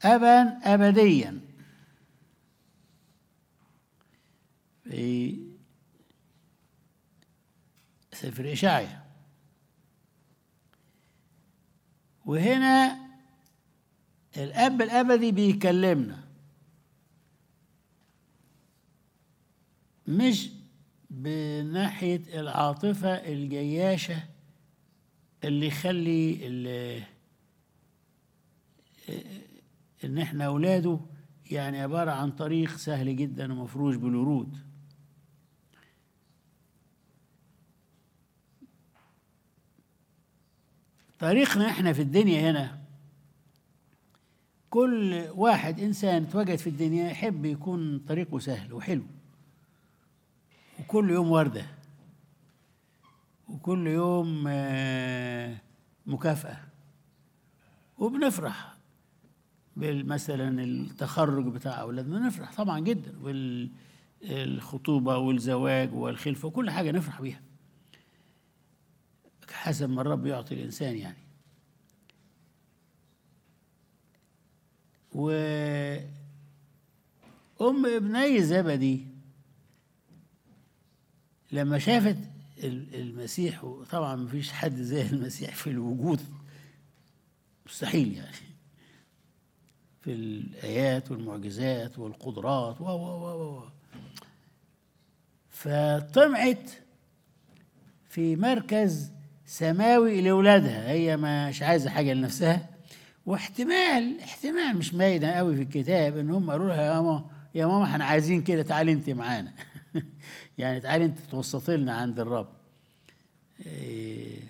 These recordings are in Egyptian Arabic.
أبا أبديا في سفر إشعيا وهنا الأب الأبدي بيكلمنا مش بناحية العاطفة الجياشة اللي يخلي ال- إن إحنا أولاده يعني عبارة عن طريق سهل جدا ومفروش بالورود طريقنا إحنا في الدنيا هنا كل واحد إنسان اتوجد في الدنيا يحب يكون طريقه سهل وحلو وكل يوم وردة وكل يوم آه، مكافأة وبنفرح بال- مثلا التخرج بتاع أولادنا نفرح طبعا جدا والخطوبة والزواج والخلفة وكل حاجة نفرح بيها حسب ما الرب يعطي الإنسان يعني و أم ابني زبدي لما شافت ال- المسيح وطبعا مفيش حد زي المسيح في الوجود مستحيل يعني في الآيات والمعجزات والقدرات و و و و فطمعت في مركز سماوي لأولادها هي مش عايزة حاجة لنفسها واحتمال احتمال مش باينة قوي في الكتاب ان هم قالوا لها يا ماما يا ماما احنا عايزين كده تعالي انت معانا يعني تعالي انت توسطي لنا عند الرب إيه،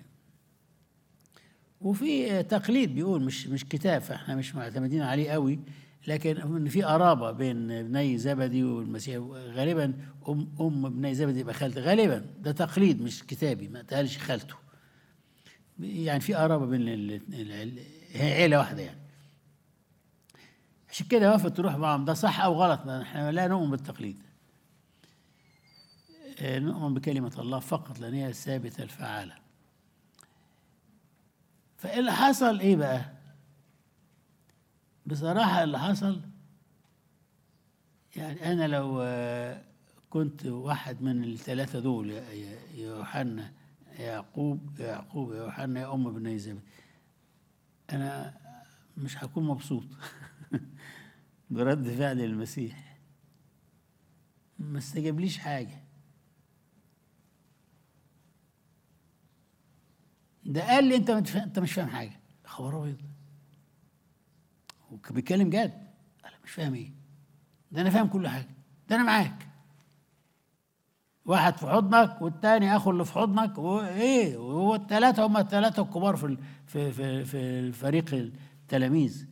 وفي تقليد بيقول مش مش كتاب فاحنا مش معتمدين عليه قوي لكن ان في قرابه بين ابني زبدي والمسيح غالبا ام ام ابني زبدي يبقى خالته غالبا ده تقليد مش كتابي ما تقالش خالته يعني في قرابه بين ال- ال- هي عيله واحده يعني عشان كده وافت تروح معهم ده صح او غلط ما احنا لا نؤمن بالتقليد آه، نؤمن بكلمة الله فقط لأن هي الثابتة الفعالة فاللي حصل إيه بقى؟ بصراحة اللي حصل يعني أنا لو آه، كنت واحد من الثلاثة دول يا- يا يا يوحنا يا يعقوب يا يعقوب يا يوحنا يا أم ابن زبد أنا مش هكون مبسوط برد فعل المسيح ما استجابليش حاجه ده قال لي انت متف... انت مش فاهم حاجه خبر ابيض وك- بيتكلم جد انا مش فاهم ايه ده انا فاهم كل حاجه ده انا معاك واحد في حضنك والتاني اخو اللي في حضنك وايه وهو الثلاثه هم الثلاثه الكبار في ال- في في في الفريق التلاميذ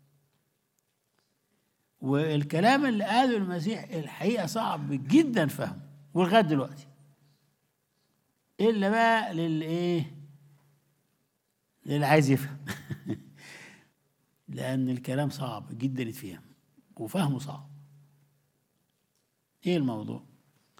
والكلام اللي قاله المسيح الحقيقه صعب جدا فهمه ولغايه دلوقتي الا بقى للايه للي عايز يفهم لان الكلام صعب جدا يتفهم وفهمه صعب ايه الموضوع